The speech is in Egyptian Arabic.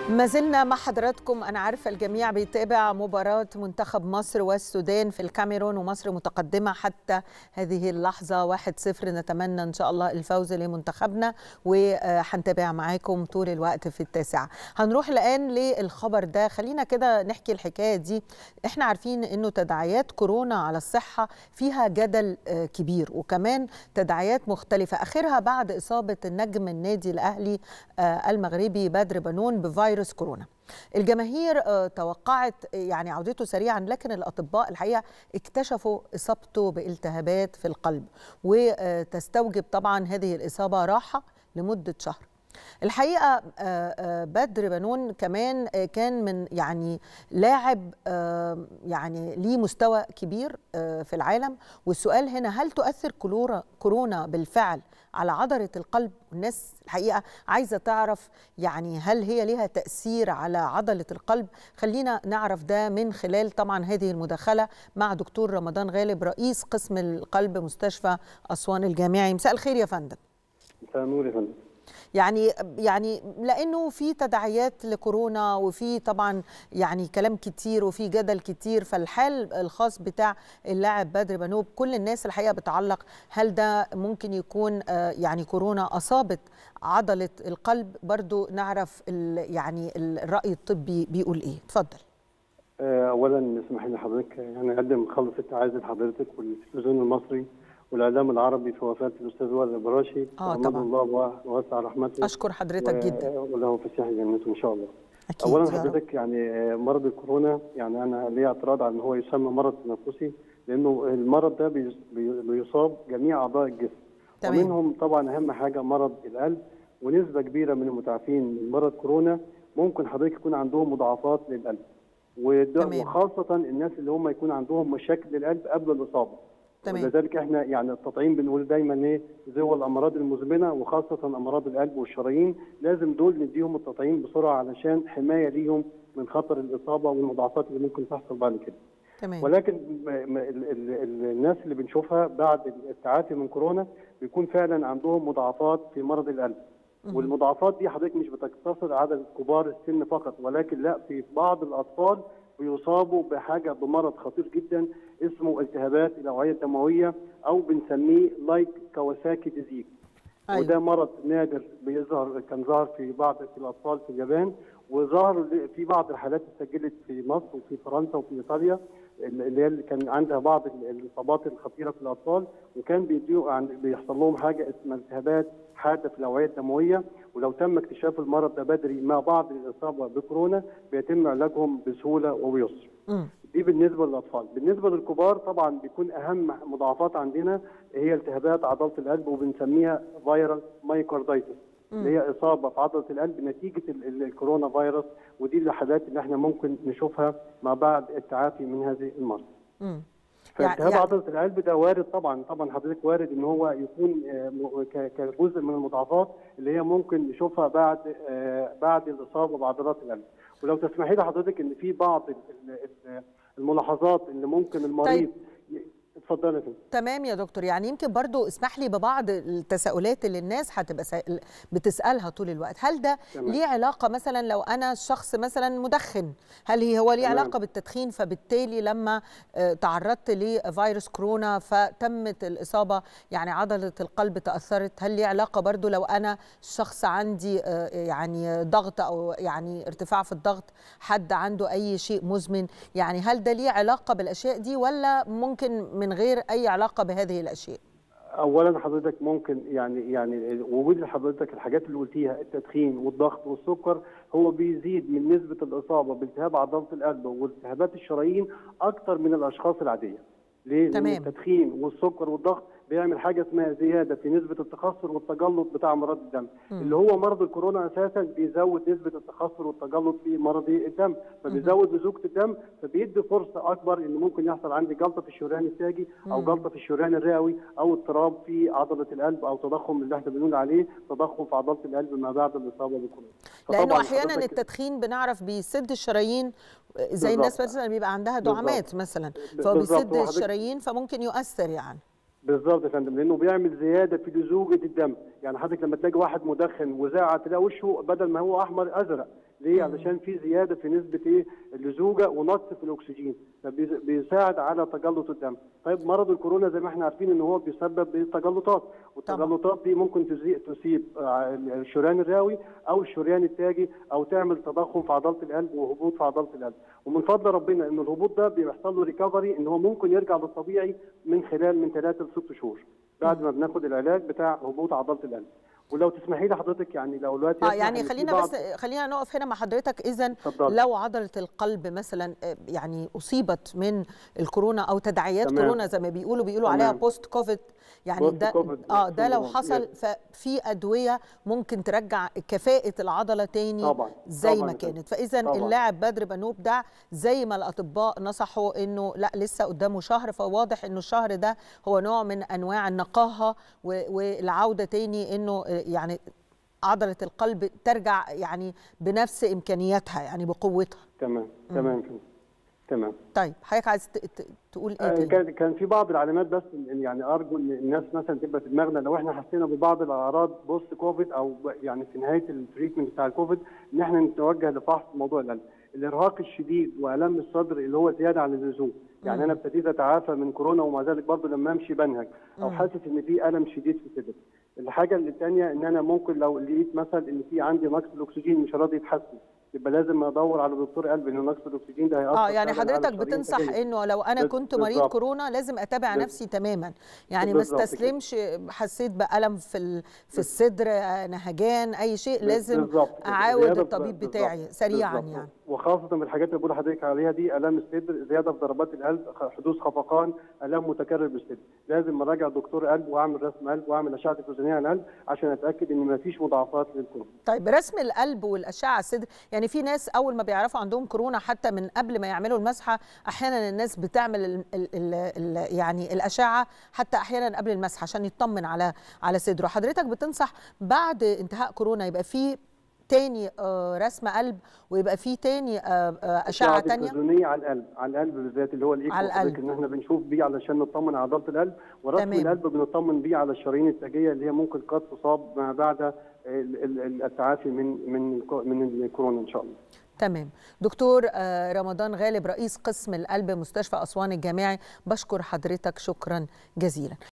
ما زلنا مع حضراتكم أنا عارفة الجميع بيتابع مباراة منتخب مصر والسودان في الكاميرون ومصر متقدمة حتى هذه اللحظة 1-0 نتمنى إن شاء الله الفوز لمنتخبنا وهنتابع معاكم طول الوقت في التاسعة هنروح الآن للخبر ده خلينا كده نحكي الحكاية دي احنا عارفين إنه تداعيات كورونا على الصحة فيها جدل كبير وكمان تداعيات مختلفة آخرها بعد إصابة النجم النادي الأهلي المغربي بدر بنون بفيروس فيروس كورونا الجماهير توقعت يعني عودته سريعا لكن الاطباء الحقيقه اكتشفوا اصابته بالتهابات في القلب وتستوجب طبعا هذه الاصابه راحه لمده شهر الحقيقه بدر بنون كمان كان من يعني لاعب يعني ليه مستوى كبير في العالم والسؤال هنا هل تؤثر كورونا بالفعل على عضله القلب الناس الحقيقه عايزه تعرف يعني هل هي ليها تاثير على عضله القلب خلينا نعرف ده من خلال طبعا هذه المداخله مع دكتور رمضان غالب رئيس قسم القلب مستشفى اسوان الجامعي مساء الخير يا فندم مساء النور يا فندم يعني يعني لانه في تداعيات لكورونا وفي طبعا يعني كلام كتير وفي جدل كتير فالحال الخاص بتاع اللاعب بدر بنوب كل الناس الحقيقه بتعلق هل ده ممكن يكون يعني كورونا اصابت عضله القلب برضو نعرف يعني الراي الطبي بيقول ايه اتفضل اولا اسمح لي حضرتك يعني اقدم خلص التعازي لحضرتك والتلفزيون المصري والاعلام العربي في وفاه الاستاذ وائل البراشي اه طبعا الله ووسع رحمته اشكر حضرتك و... جدا وله فسيح جنته ان شاء الله أكيد اولا حضرتك يعني مرض الكورونا يعني انا لي اعتراض على ان هو يسمى مرض تنفسي لانه المرض ده بيصاب جميع اعضاء الجسم تمام. ومنهم طبعا اهم حاجه مرض القلب ونسبه كبيره من المتعافين من مرض كورونا ممكن حضرتك يكون عندهم مضاعفات للقلب تمام. وخاصه الناس اللي هم يكون عندهم مشاكل للقلب قبل الاصابه تمام. ولذلك احنا يعني التطعيم بنقول دايما ايه ذوي الامراض المزمنه وخاصه امراض القلب والشرايين لازم دول نديهم التطعيم بسرعه علشان حمايه ليهم من خطر الاصابه والمضاعفات اللي ممكن تحصل بعد كده. تمام ولكن م- م- ال- ال- ال- الناس اللي بنشوفها بعد التعافي من كورونا بيكون فعلا عندهم مضاعفات في مرض القلب. والمضاعفات دي حضرتك مش بتقتصر على كبار السن فقط ولكن لا في بعض الاطفال بيصابوا بحاجه بمرض خطير جدا اسمه التهابات الاوعيه الدمويه او بنسميه لايك كawasaki ديزيز أيوة. وده مرض نادر بيظهر كان ظهر في بعض في الاطفال في اليابان وظهر في بعض الحالات اتسجلت في مصر وفي فرنسا وفي ايطاليا اللي هي اللي كان عندها بعض الاصابات الخطيره في الاطفال وكان بيديو عن بيحصل لهم حاجه اسمها التهابات حاده في الاوعيه الدمويه ولو تم اكتشاف المرض ده بدري مع بعض الاصابه بكورونا بيتم علاجهم بسهوله وبيسر. مم. دي بالنسبه للاطفال، بالنسبه للكبار طبعا بيكون اهم مضاعفات عندنا هي التهابات عضله القلب وبنسميها فيرال مايكاردايتس اللي هي اصابه في عضله القلب نتيجه ال- ال- الكورونا فيروس ودي الحالات اللي احنا ممكن نشوفها ما بعد التعافي من هذه المرض. مم. فالتهاب يعني- عضله القلب ده وارد طبعا طبعا حضرتك وارد ان هو يكون آه، م- ك- كجزء من المضاعفات اللي هي ممكن نشوفها بعد آه، بعد الاصابه بعضلات القلب ولو تسمحي لي حضرتك ان في بعض ال- ال- ال- الملاحظات اللي ممكن المريض ي- اتفضلي يا فندم تمام يا دكتور يعني يمكن برضو اسمح لي ببعض التساؤلات اللي الناس هتبقى سا- بتسألها طول الوقت هل ده تمام. ليه علاقة مثلا لو أنا شخص مثلا مدخن هل هي هو ليه تمام. علاقة بالتدخين فبالتالي لما آه، تعرضت لفيروس كورونا فتمت الإصابة يعني عضلة القلب تأثرت هل ليه علاقة برضو لو أنا شخص عندي آه، يعني ضغط أو يعني ارتفاع في الضغط حد عنده أي شيء مزمن يعني هل ده ليه علاقة بالأشياء دي ولا ممكن من غير أي علاقة بهذه الأشياء اولا حضرتك ممكن يعني يعني وجود حضرتك الحاجات اللي قلتيها التدخين والضغط والسكر هو بيزيد من نسبه الاصابه بالتهاب عضله القلب والتهابات الشرايين اكتر من الاشخاص العاديه. ليه؟ لان تمام. التدخين والسكر والضغط بيعمل حاجه اسمها زياده في نسبه التخثر والتجلط بتاع امراض الدم مم. اللي هو مرض الكورونا اساسا بيزود نسبه التخثر والتجلط في مرض الدم فبيزود لزوجه الدم فبيدي فرصه اكبر ان ممكن يحصل عندي جلطه في الشريان التاجي او مم. جلطه في الشريان الرئوي او اضطراب في عضله القلب او تضخم اللي احنا بنقول عليه تضخم في عضله القلب ما بعد الاصابه بالكورونا لانه فطبعاً احيانا حضرتك- التدخين بنعرف بيسد الشرايين زي بالظبط. الناس مثلا بيبقى عندها بالظبط. دعامات مثلا بالظبط. فبيسد هو حضرتك- الشرايين فممكن يؤثر يعني بالظبط يا فندم لانه بيعمل زياده في لزوجه الدم يعني حضرتك لما تلاقي واحد مدخن وزاعه تلاقي وشه بدل ما هو احمر ازرق ليه علشان في زياده في نسبه ايه اللزوجه ونقص في الاكسجين فبيساعد على تجلط الدم طيب مرض الكورونا زي ما احنا عارفين ان هو بيسبب بتجلطات والتجلطات دي ممكن تصيب الشريان الرئوي او الشريان التاجي او تعمل تضخم في عضله القلب وهبوط في عضله القلب ومن فضل ربنا ان الهبوط ده بيحصل له ريكفري ان هو ممكن يرجع للطبيعي من خلال من ثلاثه لست شهور بعد ما بناخد العلاج بتاع هبوط عضله القلب ولو تسمحي لي حضرتك يعني لو دلوقتي اه يعني خلينا بس خلينا نقف هنا مع حضرتك اذا لو عضله القلب مثلا يعني اصيبت من الكورونا او تداعيات تمام. كورونا زي ما بيقولوا بيقولوا تمام. عليها بوست كوفيد يعني ده COVID اه ده لو syndrome. حصل Yes. ففي ادويه ممكن ترجع كفاءه العضله تاني طبعا زي طبعا ما يا فندم. كانت فاذا طبعا. اللاعب بدر بنوب ده زي ما الاطباء نصحوا انه لا لسه قدامه شهر فواضح انه الشهر ده هو نوع من انواع النقاهه و- والعوده تاني انه يعني عضله القلب ترجع يعني بنفس امكانياتها يعني بقوتها تمام تمام فندم. تمام طيب حضرتك عايز ت- ت- تقول ايه آه، تاني؟ كان كان في بعض العلامات بس إن- يعني ارجو ان الناس مثلا تبقى في دماغنا لو احنا حسينا ببعض الاعراض بوست كوفيد او ب- يعني في نهايه التريتمنت بتاع الكوفيد ان احنا نتوجه لفحص موضوع القلب الارهاق الشديد والام الصدر اللي هو زياده عن اللزوم يعني انا ابتديت اتعافى من كورونا ومع ذلك برضه لما امشي بنهج او حاسس ان في الم شديد في صدري الحاجه الثانيه ان انا ممكن لو لقيت مثلا ان في عندي نقص الاكسجين مش راضي يتحسن يبقى لازم ادور على دكتور قلب لان نقص الاكسجين ده هيأثر اه يعني فعلاً على حضرتك الشرايين بتنصح التاجية. انه لو انا بس- كنت مريض بالظبط. كورونا لازم اتابع بس- نفسي تماما يعني ما بالظبط كده. استسلمش حسيت بالم في ال- في الصدر آه، نهجان اي شيء لازم بالظبط كده. اعاود زيادة في- الطبيب بالظبط. بتاعي سريعا بالظبط. يعني وخاصة من الحاجات اللي بقول لحضرتك عليها دي آلام الصدر زيادة في ضربات القلب خ- حدوث خفقان آلام متكرر بالصدر لازم اراجع دكتور قلب واعمل رسم قلب واعمل أشعة تلفزيونية على القلب عشان اتأكد ان ما فيش مضاعفات للكورونا طيب رسم القلب والاشعه على الصدر يعني في ناس اول ما بيعرفوا عندهم كورونا حتى من قبل ما يعملوا المسحه احيانا الناس بتعمل ال ال ال ال يعني الاشعه حتى احيانا قبل المسحه عشان يطمن على على صدره حضرتك بتنصح بعد انتهاء كورونا يبقى في تاني آه، رسم قلب ويبقى في تاني آه، آه، اشعه تانية تلفزيونية على القلب على القلب بالذات اللي هو الايكو على القلب. حضرتك ان احنا بنشوف بيه علشان نطمن على عضلة القلب ورسم تمام. القلب بنطمن بيه على الشرايين التاجية اللي هي ممكن قد تصاب ما بعد ال- ال- التعافي من من من الكورونا ان شاء الله تمام دكتور آه، رمضان غالب رئيس قسم القلب مستشفى أسوان الجامعي بشكر حضرتك شكرا جزيلا